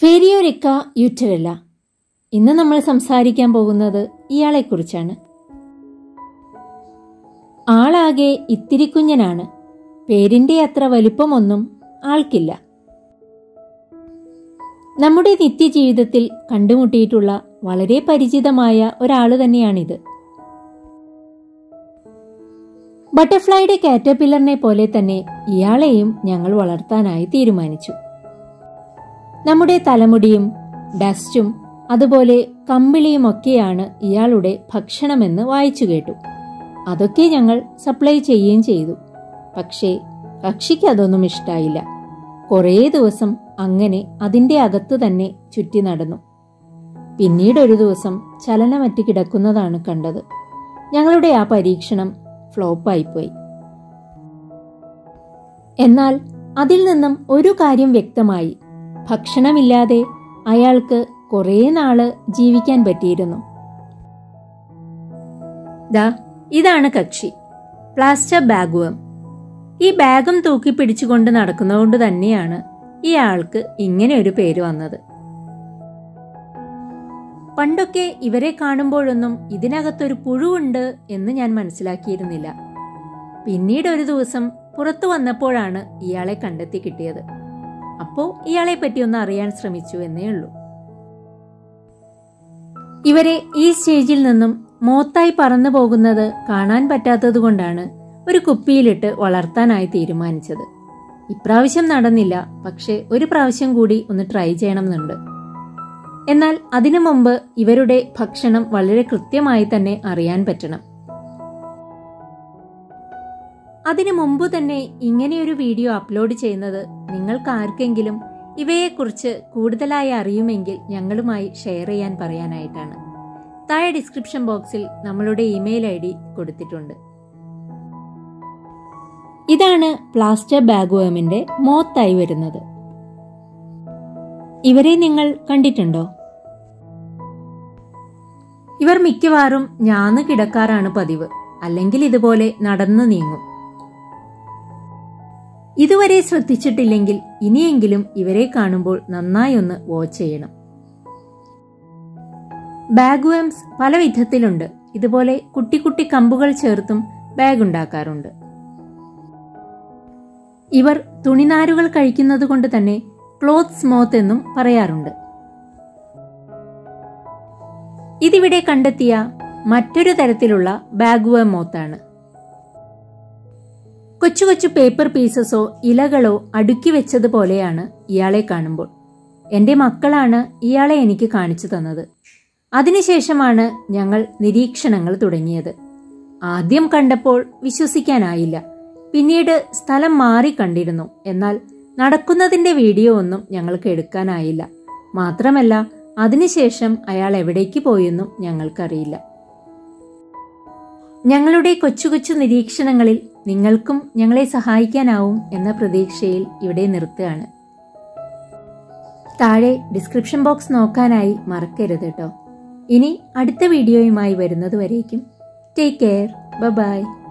ഫെരിയോരിക്ക യുറ്റരല്ല ഇന്ന് നമ്മൾ സംസാരിക്കാൻ പോകുന്നത് ഇയാളെക്കുറിച്ചാണ് ആളാകെ ഇത്തിരി കുഞ്ഞനാണ് പേരിന്റെ അത്ര വലിപ്പമൊന്നും ആൾക്കില്ല നമ്മുടെ നിത്യജീവിതത്തിൽ കണ്ടുമുട്ടിയിട്ടുള്ള വളരെ പരിചിതമായ ഒരാള് തന്നെയാണിത് ബട്ടർഫ്ലൈയുടെ കാറ്റർപില്ലറിനെ പോലെ തന്നെ ഇയാളെയും ഞങ്ങൾ വളർത്താനായി തീരുമാനിച്ചു നമ്മുടെ തലമുടിയും ഡസ്റ്റും അതുപോലെ കമ്പിളിയുമൊക്കെയാണ് ഇയാളുടെ ഭക്ഷണമെന്ന് വായിച്ചു കേട്ടു അതൊക്കെ ഞങ്ങൾ സപ്ലൈ ചെയ്യുകയും ചെയ്തു പക്ഷേ കക്ഷിക്ക് അതൊന്നും ഇഷ്ടായില്ല കുറേ ദിവസം അങ്ങനെ അതിന്റെ അകത്ത് തന്നെ ചുറ്റി നടന്നു പിന്നീട് ഒരു ദിവസം ചലനമറ്റ് കിടക്കുന്നതാണ് കണ്ടത് ഞങ്ങളുടെ ആ പരീക്ഷണം ഫ്ലോപ്പായിപ്പോയി എന്നാൽ അതിൽ നിന്നും ഒരു കാര്യം വ്യക്തമായി ഭക്ഷണമില്ലാതെ അയാൾക്ക് കുറേ നാള് ജീവിക്കാൻ പറ്റിയിരുന്നു ദാ ഇതാണ് കക്ഷി പ്ലാസ്റ്റർ ബാഗുവം ഈ ബാഗും തൂക്കി പിടിച്ചുകൊണ്ട് നടക്കുന്നതുകൊണ്ട് തന്നെയാണ് ഈ ആൾക്ക് ഇങ്ങനെ ഒരു പേര് വന്നത് പണ്ടൊക്കെ ഇവരെ കാണുമ്പോഴൊന്നും ഇതിനകത്തൊരു പുഴുവുണ്ട് എന്ന് ഞാൻ മനസ്സിലാക്കിയിരുന്നില്ല പിന്നീട് ഒരു ദിവസം പുറത്തു വന്നപ്പോഴാണ് ഇയാളെ കണ്ടെത്തി കിട്ടിയത് അപ്പോ ഇയാളെ പറ്റി ഒന്ന് അറിയാൻ ശ്രമിച്ചു എന്നേ ഉള്ളൂ ഇവരെ ഈ സ്റ്റേജിൽ നിന്നും മോത്തായി പറന്നു പോകുന്നത് കാണാൻ പറ്റാത്തതുകൊണ്ടാണ് ഒരു കുപ്പിയിലിട്ട് വളർത്താനായി തീരുമാനിച്ചത് ഇപ്രാവശ്യം നടന്നില്ല പക്ഷെ ഒരു പ്രാവശ്യം കൂടി ഒന്ന് ട്രൈ ചെയ്യണമെന്നുണ്ട് എന്നാൽ അതിനു മുമ്പ് ഇവരുടെ ഭക്ഷണം വളരെ കൃത്യമായി തന്നെ അറിയാൻ പറ്റണം അതിനു മുമ്പ് തന്നെ ഇങ്ങനെയൊരു വീഡിയോ അപ്ലോഡ് ചെയ്യുന്നത് നിങ്ങൾക്ക് ആർക്കെങ്കിലും ഇവയെക്കുറിച്ച് കൂടുതലായി അറിയുമെങ്കിൽ ഞങ്ങളുമായി ഷെയർ ചെയ്യാൻ പറയാനായിട്ടാണ് താഴെ ഡിസ്ക്രിപ്ഷൻ ബോക്സിൽ നമ്മളുടെ ഇമെയിൽ ഐ ഡി കൊടുത്തിട്ടുണ്ട് ഇതാണ് പ്ലാസ്റ്റർ ബാഗ്വേമിന്റെ മോത്തായി വരുന്നത് ഇവരെ നിങ്ങൾ കണ്ടിട്ടുണ്ടോ ഇവർ മിക്കവാറും ഞാന്ന് കിടക്കാറാണ് പതിവ് അല്ലെങ്കിൽ ഇതുപോലെ നടന്നു നീങ്ങും ഇതുവരെ ശ്രദ്ധിച്ചിട്ടില്ലെങ്കിൽ ഇനിയെങ്കിലും ഇവരെ കാണുമ്പോൾ നന്നായി ഒന്ന് വാച്ച് ചെയ്യണം ബാഗ്വേംസ് പല വിധത്തിലുണ്ട് ഇതുപോലെ കുട്ടി കുട്ടി കമ്പുകൾ ചേർത്തും ബാഗ് ഉണ്ടാക്കാറുണ്ട് ഇവർ തുണിനാരുകൾ കഴിക്കുന്നത് കൊണ്ട് തന്നെ ക്ലോത്ത് സ്മോത്ത് എന്നും പറയാറുണ്ട് ഇതിവിടെ കണ്ടെത്തിയ മറ്റൊരു തരത്തിലുള്ള ബാഗ്വേം മോത്താണ് കൊച്ചു കൊച്ചു പേപ്പർ പീസസോ ഇലകളോ അടുക്കി വെച്ചതുപോലെയാണ് ഇയാളെ കാണുമ്പോൾ എന്റെ മക്കളാണ് ഇയാളെ എനിക്ക് കാണിച്ചു തന്നത് അതിനുശേഷമാണ് ഞങ്ങൾ നിരീക്ഷണങ്ങൾ തുടങ്ങിയത് ആദ്യം കണ്ടപ്പോൾ വിശ്വസിക്കാനായില്ല പിന്നീട് സ്ഥലം മാറി കണ്ടിരുന്നു എന്നാൽ നടക്കുന്നതിന്റെ വീഡിയോ ഒന്നും ഞങ്ങൾക്ക് എടുക്കാനായില്ല മാത്രമല്ല അതിനുശേഷം അയാൾ എവിടേക്ക് പോയെന്നും ഞങ്ങൾക്കറിയില്ല ഞങ്ങളുടെ കൊച്ചു കൊച്ചു നിരീക്ഷണങ്ങളിൽ നിങ്ങൾക്കും ഞങ്ങളെ സഹായിക്കാനാവും എന്ന പ്രതീക്ഷയിൽ ഇവിടെ നിർത്തുകയാണ് താഴെ ഡിസ്ക്രിപ്ഷൻ ബോക്സ് നോക്കാനായി മറക്കരുത് കേട്ടോ ഇനി അടുത്ത വീഡിയോയുമായി വരുന്നതുവരേക്കും ടേക്ക് കെയർ ബൈ